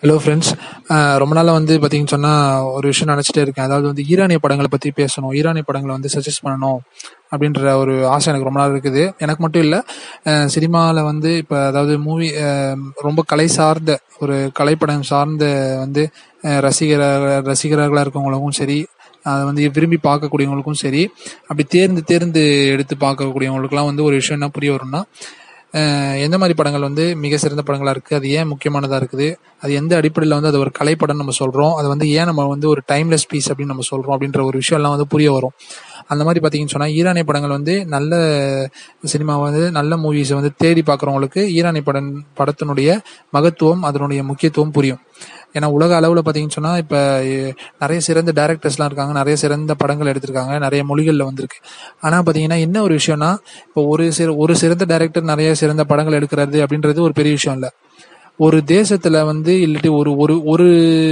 hello friends ரொம்ப நாளாக வந்து பார்த்தீங்கன்னு சொன்னால் ஒரு விஷயம் நினச்சிட்டே இருக்கேன் அதாவது வந்து ஈரானிய படங்களை பற்றி பேசணும் ஈரானிய படங்களை வந்து சஜஸ்ட் பண்ணணும் அப்படின்ற ஒரு ஆசை எனக்கு ரொம்ப நாள் இருக்குது எனக்கு மட்டும் இல்லை சினிமாவில் வந்து இப்போ அதாவது மூவி ரொம்ப கலை சார்ந்த ஒரு கலைப்படம் சார்ந்த வந்து அஹ், ரசிகர ரசிகர்களாக இருக்கவங்களுக்கும் சரி அதை வந்து விரும்பி பார்க்கக்கூடியவங்களுக்கும் சரி அப்படி தேர்ந்து தேர்ந்து எடுத்து பார்க்கக்கூடியவங்களுக்குலாம் வந்து ஒரு விஷயம் என்ன புரிய வரும்னா அஹ் எந்த மாதிரி படங்கள் வந்து மிக சிறந்த படங்களா இருக்கு அது ஏன் முக்கியமானதா இருக்குது அது எந்த அடிப்படையில் வந்து அது ஒரு கலைப்படம் நம்ம சொல்றோம் அது வந்து ஏன் நம்ம வந்து ஒரு டைம்லெஸ் பீஸ் அப்படின்னு நம்ம சொல்றோம் அப்படின்ற ஒரு விஷயம் எல்லாம் வந்து புரிய வரும் அந்த மாதிரி பார்த்தீங்கன்னு சொன்னா ஈரானிய படங்கள் வந்து நல்ல சினிமா வந்து நல்ல மூவிஸை வந்து தேடி பார்க்குறவங்களுக்கு ஈரானிய படம் படத்தினுடைய மகத்துவம் அதனுடைய முக்கியத்துவம் புரியும் ஏன்னா உலக அளவில் பார்த்தீங்கன்னு சொன்னால் இப்போ நிறைய சிறந்த டேரக்டர்ஸ்லாம் இருக்காங்க நிறைய சிறந்த படங்கள் எடுத்திருக்காங்க நிறைய மொழிகளில் வந்திருக்கு ஆனால் பார்த்தீங்கன்னா என்ன ஒரு விஷயம்னா இப்போ ஒரு சிற ஒரு சிறந்த டைரக்டர் நிறைய சிறந்த படங்கள் எடுக்கிறது அப்படின்றது ஒரு பெரிய விஷயம் இல்லை ஒரு தேசத்துல வந்து இல்லாட்டி ஒரு ஒரு ஒரு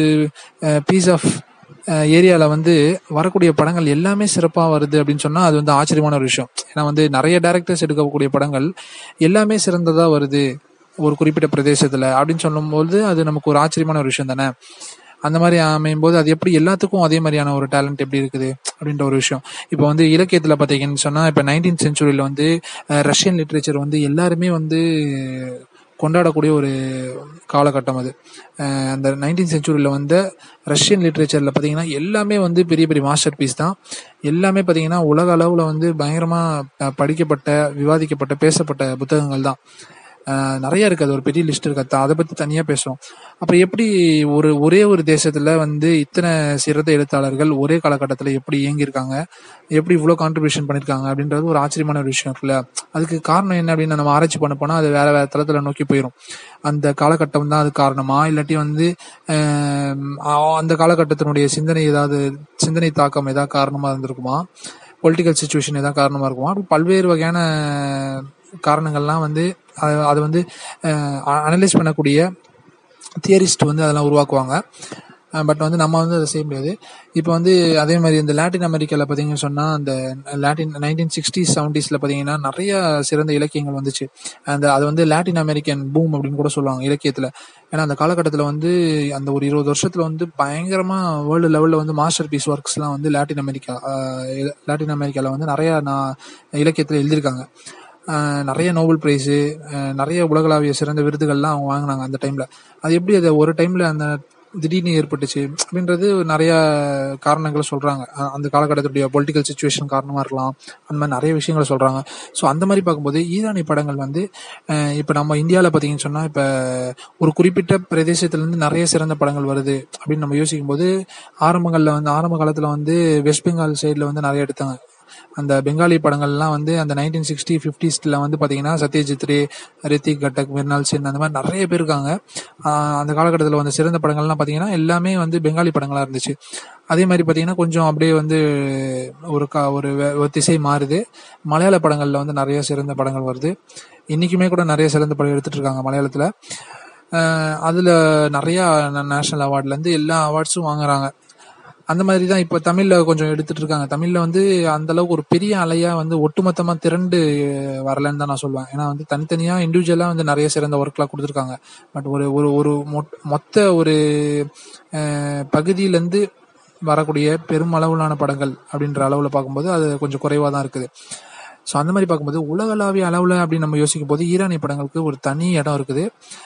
பீஸ் ஆஃப் ஏரியாவில் வந்து வரக்கூடிய படங்கள் எல்லாமே சிறப்பாக வருது அப்படின்னு சொன்னால் அது வந்து ஆச்சரியமான ஒரு விஷயம் ஏன்னா வந்து நிறைய டேரக்டர்ஸ் எடுக்கக்கூடிய படங்கள் எல்லாமே சிறந்ததாக வருது ஒரு குறிப்பிட்ட பிரதேசத்தில் அப்படின்னு சொல்லும்போது அது நமக்கு ஒரு ஆச்சரியமான ஒரு விஷயம் தானே அந்த மாதிரி அமையும் போது அது எப்படி எல்லாத்துக்கும் அதே மாதிரியான ஒரு டேலண்ட் எப்படி இருக்குது அப்படின்ற ஒரு விஷயம் இப்போ வந்து இலக்கியத்தில் பார்த்தீங்கன்னு சொன்னால் இப்போ நைன்டீன் சென்ச்சுரியில் வந்து அஹ், ரஷ்யன் லிட்ரேச்சர் வந்து எல்லாருமே வந்து கொண்டாடக்கூடிய ஒரு காலகட்டம் அது அஹ், அந்த நைன்டீன் சென்ச்சுரியில் வந்து ரஷ்யன் லிட்ரேச்சரில் பார்த்தீங்கன்னா எல்லாமே வந்து பெரிய பெரிய மாஸ்டர் பீஸ் தான் எல்லாமே பார்த்தீங்கன்னா உலக அளவில் வந்து பயங்கரமாக படிக்கப்பட்ட விவாதிக்கப்பட்ட பேசப்பட்ட புத்தகங்கள் தான் அஹ் நிறைய இருக்கு அது ஒரு பெரிய லிஸ்ட் இருக்கு அத- அதை பத்தி தனியா பேசுவோம் அப்ப எப்படி ஒரு ஒரே ஒரு தேசத்துல வந்து இத்தனை சிறந்த எழுத்தாளர்கள் ஒரே காலகட்டத்துல எப்படி இயங்கியிருக்காங்க எப்படி இவ்வளவு கான்ட்ரிபியூஷன் பண்ணிருக்காங்க அப்படின்றது ஒரு ஆச்சரியமான ஒரு விஷயம் இருக்குல்ல அதுக்கு காரணம் என்ன அப்படின்னு நம்ம ஆராய்ச்சி பண்ண போனா அது வேற வேற தளத்துல நோக்கி போயிடும் அந்த காலகட்டம் தான் அது காரணமா இல்லாட்டி வந்து ஆஹ் அந்த காலகட்டத்தினுடைய சிந்தனை ஏதாவது சிந்தனை தாக்கம் ஏதாவது காரணமா இருந்திருக்குமா பொலிட்டிக்கல் சுச்சுவேஷன் ஏதாவது காரணமா இருக்குமா அப்படி பல்வேறு வகையான காரணங்கள்லாம் வந்து அது- அது வந்து அனலைஸ் பண்ணக்கூடிய தியரிஸ்ட் வந்து அதெல்லாம் உருவாக்குவாங்க பட் வந்து நம்ம வந்து அதை செய்ய முடியாது இப்போ வந்து அதே மாதிரி இந்த லாட்டின் அமெரிக்காவில் பார்த்தீங்கன்னு சொன்னால் அந்த லாட்டின் நைன்டீன் சிக்ஸ்டீஸ் செவன்டீஸில் பார்த்தீங்கன்னா நிறைய சிறந்த இலக்கியங்கள் வந்துச்சு அந்த அது வந்து லாட்டின் அமெரிக்கன் பூம் அப்படின்னு கூட சொல்லுவாங்க இலக்கியத்தில் ஏன்னா அந்த காலகட்டத்தில் வந்து அந்த ஒரு இருபது வருஷத்தில் வந்து பயங்கரமாக வேர்ல்டு லெவலில் வந்து மாஸ்டர் பீஸ் ஒர்க்ஸ்லாம் வந்து லாட்டின் அமெரிக்கா ஆஹ் லாட்டின் அமெரிக்காவில் வந்து நிறையா நான் இலக்கியத்தில் எழுதியிருக்காங்க ஆஹ் நிறைய நோபல் பிரைஸு நிறைய உலகளாவிய சிறந்த விருதுகள்லாம் அவங்க வாங்கினாங்க அந்த டைம்ல அது எப்படி அது ஒரு டைம்ல அந்த திடீர்னு ஏற்பட்டுச்சு அப்படின்றது நிறைய காரணங்களை சொல்றாங்க அஹ் அந்த காலகட்டத்துடைய பொலிட்டிக்கல் சுச்சுவேஷன் காரணமா இருக்கலாம் அந்த மாதிரி நிறைய விஷயங்களை சொல்றாங்க ஸோ அந்த மாதிரி பார்க்கும்போது ஈரானிய படங்கள் வந்து அஹ் இப்ப நம்ம இந்தியாவில் பார்த்தீங்கன்னு சொன்னா இப்ப ஒரு குறிப்பிட்ட பிரதேசத்துல இருந்து நிறைய சிறந்த படங்கள் வருது அப்படின்னு நம்ம யோசிக்கும் போது ஆரம்பங்கள்ல வந்து ஆரம்ப காலத்துல வந்து வெஸ்ட் பெங்கால் சைடுல வந்து நிறைய எடுத்தாங்க அந்த பெங்காலி படங்கள்லாம் வந்து அந்த நைன்டீன் சிக்ஸ்டி ஃபிஃப்டிஸ்ல வந்து பாத்தீங்கன்னா சத்யஜித் ரே ரித்திக் கட்டக் மிர்னால் சென் அந்த மாதிரி நிறைய பேர் இருக்காங்க ஆஹ் அந்த காலகட்டத்தில் வந்த சிறந்த படங்கள்லாம் பாத்தீங்கன்னா எல்லாமே வந்து பெங்காலி படங்களா இருந்துச்சு அதே மாதிரி பாத்தீங்கன்னா கொஞ்சம் அப்படியே வந்து ஒரு கா ஒரு வே- ஒரு திசை மாறுது மலையாள படங்கள்ல வந்து நிறைய சிறந்த படங்கள் வருது இன்னைக்குமே கூட நிறைய சிறந்த படம் எடுத்துட்டு இருக்காங்க மலையாளத்துல ஆஹ் அதுல நிறைய நேஷனல் அவார்ட்ல இருந்து எல்லா அவார்ட்ஸும் வாங்குறாங்க அந்த மாதிரி தான் இப்போ தமிழ்ல கொஞ்சம் எடுத்துட்டு இருக்காங்க தமிழ்ல வந்து அந்த அளவுக்கு ஒரு பெரிய அலையா வந்து ஒட்டுமொத்தமா திரண்டு வரலன்னு தான் நான் சொல்லுவேன் ஏன்னா வந்து தனித்தனியா இண்டிவிஜுவலா வந்து நிறைய சிறந்த ஒர்க்லாம் கொடுத்துருக்காங்க பட் ஒரு ஒரு ஒரு மொட்- மொத்த ஒரு அஹ், பகுதியிலேருந்து வரக்கூடிய பெருமளவிலான படங்கள் அப்படின்ற அளவில் பார்க்கும்போது அது கொஞ்சம் குறைவாக தான் இருக்குது ஸோ அந்த மாதிரி பார்க்கும்போது உலகளாவிய அளவில் அப்படி நம்ம யோசிக்கும் போது ஈரானிய படங்களுக்கு ஒரு தனி இடம் இருக்குது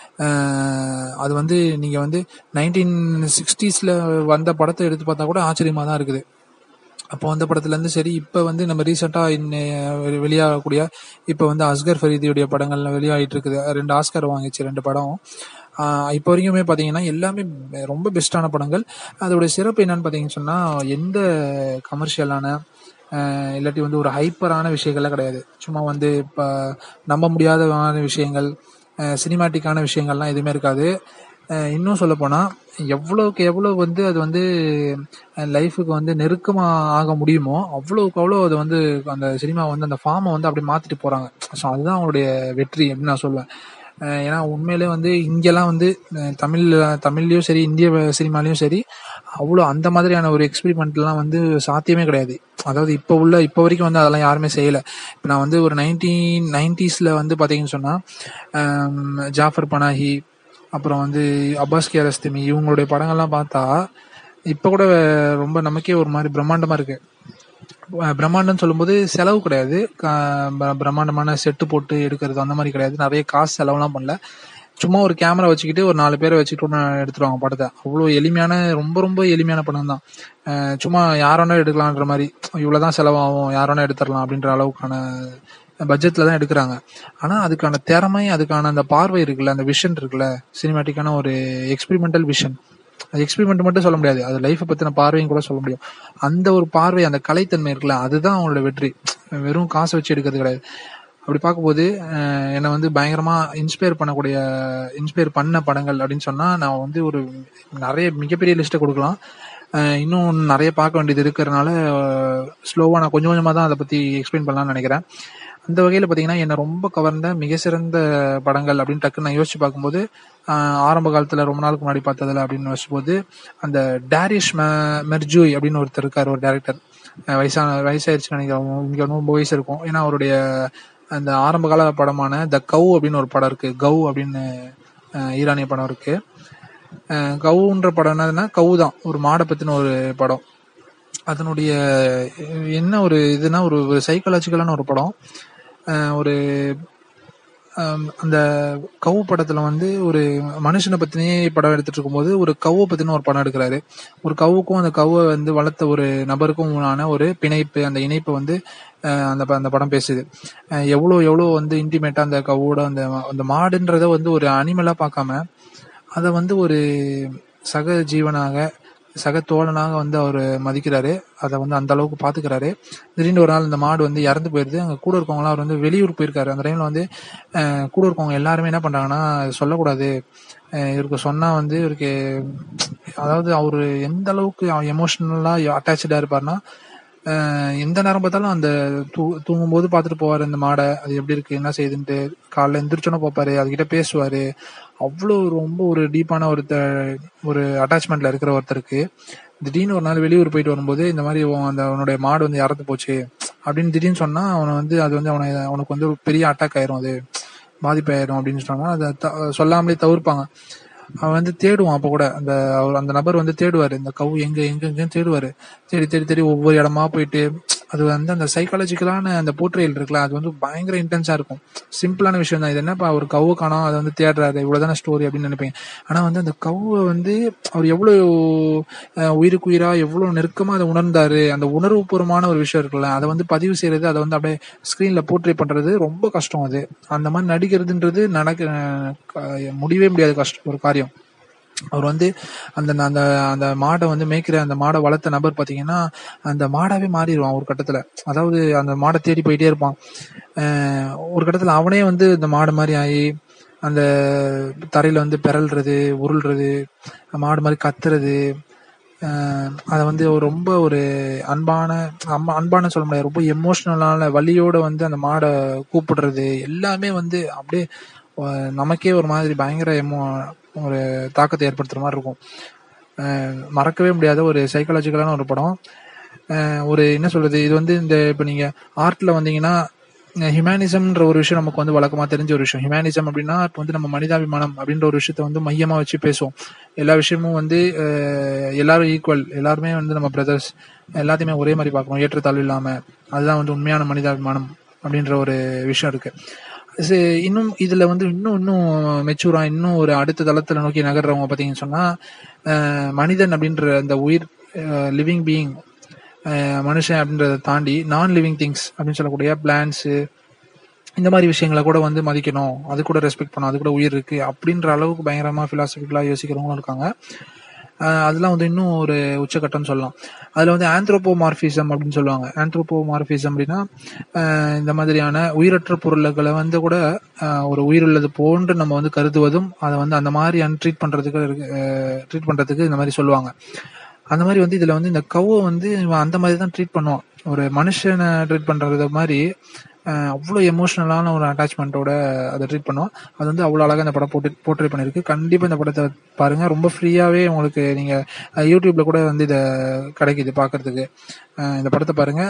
அஹ் அது வந்து நீங்கள் வந்து நைன்டீன் சிக்ஸ்டீஸில் வந்த படத்தை எடுத்து பார்த்தா கூட ஆச்சரியமாக தான் இருக்குது அப்போ வந்த படத்துலேருந்து சரி இப்போ வந்து நம்ம ரீசெண்டாக இன்ன வெளியாகக்கூடிய இப்போ வந்து அஸ்கர் ஃபரீதியுடைய படங்கள்ல வெளியாகிட்டு இருக்குது ரெண்டு ஆஸ்கர் வாங்கிச்சு ரெண்டு படம் ஆஹ் இப்போ வரைக்குமே பார்த்தீங்கன்னா எல்லாமே ரொம்ப பெஸ்ட்டான படங்கள் அதோட சிறப்பு என்னன்னு பார்த்தீங்கன்னு சொன்னால் எந்த கமர்ஷியலான இல்லாட்டி வந்து ஒரு ஹைப்பரான விஷயங்கள்லாம் கிடையாது சும்மா வந்து இப்போ நம்ப முடியாதமான விஷயங்கள் சினிமாட்டிக்கான விஷயங்கள்லாம் எதுவுமே இருக்காது அஹ் இன்னும் சொல்ல போனா எவ்வளவுக்கு எவ்வளவு வந்து அது வந்து லைஃபுக்கு வந்து நெருக்கமா ஆக முடியுமோ அவ்வளவுக்கு அவ்வளோ அது வந்து அந்த சினிமா வந்து அந்த ஃபார்மை வந்து அப்படி மாத்திட்டு போறாங்க ஸோ அதுதான் அவங்களுடைய வெற்றி அப்படின்னு நான் சொல்லுவேன் அஹ் ஏன்னா உண்மையிலே வந்து இங்கெல்லாம் வந்து அஹ் தமிழ் தமிழ்லயும் சரி இந்திய சினிமாலையும் சரி அவ்வளோ அந்த மாதிரியான ஒரு எக்ஸ்பெரிமெண்ட்லாம் வந்து சாத்தியமே கிடையாது அதாவது இப்போ உள்ள இப்போ வரைக்கும் வந்து அதெல்லாம் யாருமே செய்யலை இப்போ நான் வந்து ஒரு நைன்டீன் நைன்டிஸில் வந்து பார்த்தீங்கன்னு சொன்னால் ஜாஃபர் பனாஹி அப்புறம் வந்து அப்பாஸ் கியாரஸ்தமி இவங்களுடைய படங்கள்லாம் பார்த்தா இப்போ கூட ரொம்ப நமக்கே ஒரு மாதிரி பிரம்மாண்டமா இருக்கு அஹ் பிரம்மாண்டம்னு சொல்லும்போது செலவு கிடையாது கா- ப- பிரம்மாண்டமான செட்டு போட்டு எடுக்கிறது அந்த மாதிரி கிடையாது நிறைய காசு செலவுலாம் பண்ணல சும்மா ஒரு கேமரா வச்சுக்கிட்டு ஒரு நாலு பேரை வச்சுக்கிட்டு ஒன்று எடுத்துருவாங்க படத்தை அவ்வளோ எளிமையான ரொம்ப ரொம்ப எளிமையான படம் தான் அஹ் சும்மா யார் வேணா எடுக்கலான்ற மாதிரி இவ்வளோதான் செலவாகும் யார் வேணா எடுத்துடலாம் அப்படின்ற அளவுக்கான பட்ஜெட்ல தான் எடுக்கிறாங்க ஆனா அதுக்கான திறமை அதுக்கான அந்த பார்வை இருக்குல்ல அந்த விஷன் இருக்குல்ல சினிமேட்டிக்கான ஒரு எக்ஸ்பெரிமெண்டல் விஷன் அது எக்ஸ்பெரிமெண்ட் மட்டும் சொல்ல முடியாது அது லைஃப்பை பத்தின பார்வையும் கூட சொல்ல முடியும் அந்த ஒரு பார்வை அந்த கலைத்தன்மை இருக்குல்ல அதுதான் அவங்களோட வெற்றி வெறும் காசு வச்சு எடுக்கிறது கிடையாது அப்படி பார்க்கும்போது அஹ், என்னை வந்து பயங்கரமா இன்ஸ்பயர் பண்ணக்கூடிய இன்ஸ்பயர் பண்ண படங்கள் அப்படின்னு சொன்னா நான் வந்து ஒரு நிறைய மிகப்பெரிய லிஸ்ட்டை கொடுக்கலாம் அஹ், இன்னும் நிறைய பார்க்க வேண்டியது இருக்கிறதுனால ஸ்லோவா நான் கொஞ்சம் கொஞ்சமா தான் அதை பத்தி எக்ஸ்பிளைன் பண்ணலாம்னு நினைக்கிறேன் அந்த வகையில பாத்தீங்கன்னா என்னை ரொம்ப கவர்ந்த மிக சிறந்த படங்கள் அப்படின்னு டக்குன்னு நான் யோசிச்சு பார்க்கும்போது ஆஹ் ஆரம்ப காலத்துல ரொம்ப நாளுக்கு முன்னாடி பார்த்ததுல அப்படின்னு யோசிச்சும்போது அந்த டேரிஷ் மெ- மெர்ஜூய் அப்படின்னு ஒருத்தர் இருக்கார் ஒரு டேரக்டர் வயசான வயசாயிருச்சுன்னு நினைக்கிறேன் இங்க ரொம்ப வயசு இருக்கும் ஏன்னா அவருடைய அந்த ஆரம்ப கால படமான த கவ் அப்படின்னு ஒரு படம் இருக்கு கவ் அப்படின்னு ஆஹ் ஈரானிய படம் இருக்கு ஆஹ் கவுன்ற படம் என்னதுன்னா கவு தான் ஒரு மாடை பத்தின ஒரு படம் அதனுடைய என்ன ஒரு இதுனா ஒரு ஒரு சைக்காலஜிக்கலான ஒரு படம் அஹ் ஒரு ஆம், அந்த கவு படத்துல வந்து ஒரு மனுஷனை பத்தினே படம் எடுத்துட்டு இருக்கும்போது ஒரு கவ்வை பத்தின ஒரு படம் எடுக்கிறாரு ஒரு கவுக்கும் அந்த கவ்வை வந்து வளர்த்த ஒரு நபருக்கும் ஆன ஒரு பிணைப்பு அந்த இணைப்பு வந்து அஹ், அந்த ப- அந்த படம் பேசுது அஹ், எவ்வளவு எவ்வளவு வந்து இன்டிமேட்டா அந்த கவோட அந்த அந்த மாடுன்றத வந்து ஒரு அனிமலா பார்க்காம அதை வந்து ஒரு சக ஜீவனாக சக தோழனாக வந்து அவர் மதிக்கிறாரு அதை வந்து அந்த அளவுக்கு பாத்துக்கிறாரு திடீர்னு ஒரு நாள் இந்த மாடு வந்து இறந்து போயிருது அங்க கூட இருக்கவங்களாம் அவர் வந்து வெளியூர் போயிருக்காரு அந்த டைம்ல வந்து அஹ், கூட இருக்கவங்க எல்லாருமே என்ன பண்றாங்கன்னா "இது சொல்லக்கூடாது அஹ், இவருக்கு சொன்னா வந்து இவருக்கு அதாவது அவரு எந்த அளவுக்கு எமோஷனலா அட்டாச்சா இருப்பாருன்னா அஹ், எந்த நேரம் பார்த்தாலும் அந்த தூ தூங்கும்போது பார்த்துட்டு போவாரு இந்த மாடை அது எப்படி இருக்கு என்ன செய்யுதுன்ட்டு காலைல எந்திரிச்சோன்னே பார்ப்பாரு அதுகிட்ட பேசுவாரு அவ்வளோ ரொம்ப ஒரு டீப்பான ஒரு த- ஒரு அட்டாச்மெண்ட்ல இருக்கிற ஒருத்தருக்கு திடீர்னு ஒரு நாள் வெளியூர் போயிட்டு வரும்போது இந்த மாதிரி உன் அந்த அவனுடைய மாடு வந்து இறந்து போச்சு அப்படின்னு திடீர்னு சொன்னா அவனை வந்து அது வந்து அவனை அவனுக்கு வந்து ஒரு பெரிய அட்டாக் ஆயிரும் அது பாதிப்பாயிரும் அப்படின்னு சொன்னா அதை த- சொல்லாமலே தவிர்ப்பாங்க அவன் வந்து தேடுவான் அப்ப கூட அந்த அவர் அந்த நபர் வந்து தேடுவாரு இந்த கவு எங்க எங்க எங்கன்னு தேடுவாரு தேடி தேடி தேடி ஒவ்வொரு இடமா போயிட்டு அது வந்து அந்த சைக்காலஜிக்கலான அந்த போர்ட்ரேல் இருக்குல்ல அது வந்து பயங்கர இன்டென்ஸா இருக்கும் சிம்பிளான விஷயம் தான் இது என்னப்பா ஒரு கவு காணோம் அதை வந்து தேடுறாரு இவ்வளவுதான ஸ்டோரி அப்படின்னு நினைப்பீங்க ஆனா வந்து அந்த கவுவை வந்து அவர் எவ்வளவு அஹ், உயிருக்கு உயிரா எவ்வளவு நெருக்கமா அதை உணர்ந்தாரு அந்த உணர்வுபூர்வமான ஒரு விஷயம் இருக்குல்ல அதை வந்து பதிவு செய்யறது அதை வந்து அப்படியே ஸ்கிரீன்ல போர்ட்ரே பண்றது ரொம்ப கஷ்டம் அது அந்த மாதிரி நடிக்கிறதுன்றது நடக்க அஹ், முடியவே முடியாத கஷ்டம் ஒரு காரியம் அவர் வந்து அந்த அந்த அந்த மாடை வந்து மேய்க்கிற அந்த மாடை வளர்த்த நபர் பாத்தீங்கன்னா அந்த மாடாவே மாறிடுவான் ஒரு கட்டத்துல அதாவது அந்த மாடை தேடி போயிட்டே இருப்பான் அஹ் ஒரு கட்டத்துல அவனே வந்து இந்த மாடு மாதிரி ஆகி அந்த தரையில வந்து பிறல்றது உருள்றது மாடு மாதிரி கத்துறது அஹ் அதை வந்து ஒரு ரொம்ப ஒரு அன்பான அம்மா அன்பான சொல்ல முடியாது ரொம்ப எமோஷனலான வலியோட வந்து அந்த மாடை கூப்பிடுறது எல்லாமே வந்து அப்படியே அஹ் நமக்கே ஒரு மாதிரி பயங்கர எமோ ஒரு தாக்கத்தை ஏற்படுத்துற மாதிரி இருக்கும் அஹ் மறக்கவே முடியாத ஒரு சைக்காலஜிக்கலான ஒரு படம் அஹ் ஒரு என்ன சொல்றது இது வந்து இந்த இப்போ நீங்க ஆர்ட்ல வந்தீங்கன்னா ஹியூமனிசம்ன்ற ஒரு விஷயம் நமக்கு வந்து வழக்கமா தெரிஞ்ச ஒரு விஷயம் ஹியூமனிசம் அப்படின்னா இப்போ வந்து நம்ம மனிதாபிமானம் அப்படின்ற ஒரு விஷயத்த வந்து மையமா வச்சு பேசுவோம் எல்லா விஷயமும் வந்து அஹ், எல்லாரும் ஈக்குவல் எல்லாருமே வந்து நம்ம பிரதர்ஸ் எல்லாத்தையுமே ஒரே மாதிரி பார்க்கணும் ஏற்றத்தாழ்வு இல்லாம அதுதான் வந்து உண்மையான மனிதாபிமானம் அப்படின்ற ஒரு விஷயம் இருக்கு சரி, இன்னும் இதுல வந்து இன்னும் இன்னும் மெச்சூரா இன்னும் ஒரு அடுத்த தளத்துல நோக்கி நகர்றவங்க பாத்தீங்கன்னு சொன்னா அஹ், மனிதன் அப்படின்ற அந்த உயிர் லிவிங் பீயிங் மனுஷன் அப்படின்றத தாண்டி நான் லிவிங் திங்ஸ் அப்படின்னு சொல்லக்கூடிய பிளான்ஸ் இந்த மாதிரி விஷயங்களை கூட வந்து மதிக்கணும் அது கூட ரெஸ்பெக்ட் பண்ணணும் அது கூட உயிர் இருக்கு அப்படின்ற அளவுக்கு பயங்கரமா பிலாசபிக்கலா யோசிக்கிறவங்களும் இருக்காங்க அஹ் அதெல்லாம் வந்து இன்னும் ஒரு உச்சக்கட்டம்னு சொல்லலாம் அதுல வந்து ஆந்த்ரோபோமார்பிசம் அப்படின்னு சொல்லுவாங்க ஆந்த்ரோபோமார்பிசம் அப்படின்னா அஹ் இந்த மாதிரியான உயிரற்ற பொருள்களை வந்து கூட அஹ் ஒரு உயிருள்ளது போன்று நம்ம வந்து கருதுவதும் அதை வந்து அந்த மாதிரி அன்ட்ரீட் பண்றதுக்கு ட்ரீட் பண்றதுக்கு இந்த மாதிரி சொல்லுவாங்க அந்த மாதிரி வந்து இதுல வந்து இந்த கவ்வை வந்து இவன் அந்த மாதிரி தான் ட்ரீட் பண்ணுவான் ஒரு மனுஷனை ட்ரீட் பண்றது மாதிரி அஹ் அவ்வளோ எமோஷனலான ஒரு அட்டாச்மெண்ட்டோட அதை ட்ரீட் பண்ணுவோம் அது வந்து அவ்வளோ அழகாக இந்த படம் போட்டு போர்ட்ரே பண்ணியிருக்கு கண்டிப்பாக இந்த படத்தை பாருங்க ரொம்ப ஃப்ரீயாகவே உங்களுக்கு நீங்கள் யூடியூப்ல கூட வந்து இதை கிடைக்குது பார்க்கறதுக்கு அஹ் இந்த படத்தை பாருங்க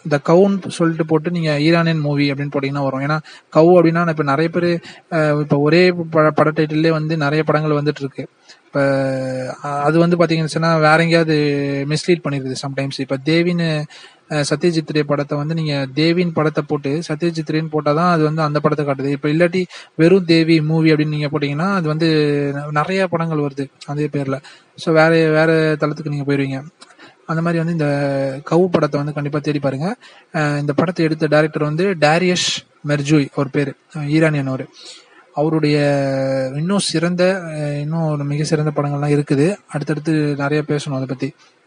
இந்த கவுன்னு சொல்லிட்டு போட்டு நீங்க ஈரானியன் மூவி அப்படின்னு போட்டீங்கன்னா வரும் ஏன்னா கவு அப்படின்னா இப்ப நிறைய பேர் இப்ப ஒரே பட பட டைட்டிலே வந்து நிறைய படங்கள் வந்துட்டு இருக்கு இப்ப அஹ், அது வந்து பாத்தீங்கன்னு சொன்னா வேற எங்கேயாவது மிஸ்லீட் பண்ணிருக்குது சம்டைம்ஸ் இப்ப தேவின்னு அஹ், சத்யஜித் ரே படத்தை வந்து நீங்க தேவின் படத்தை போட்டு சத்யஜித் ரேன்னு போட்டாதான் அது வந்து அந்த படத்தை காட்டுது இப்ப இல்லாட்டி வெறும் தேவி மூவி அப்படின்னு நீங்க போட்டீங்கன்னா அது வந்து நிறைய படங்கள் வருது அதே பேர்ல ஸோ வேற வேற தளத்துக்கு நீங்க போயிருவீங்க அந்த மாதிரி வந்து இந்த கவு படத்தை வந்து கண்டிப்பா தேடி பாருங்க அஹ் இந்த படத்தை எடுத்த டைரக்டர் வந்து டேரியஷ் மெர்ஜூய் ஒரு பேரு அஹ் ஈரானியன் அவரு அவருடைய இன்னும் சிறந்த அஹ் இன்னும் ஒரு மிக சிறந்த படங்கள்லாம் இருக்குது அடுத்தடுத்து நிறைய பேசணும் அதை பத்தி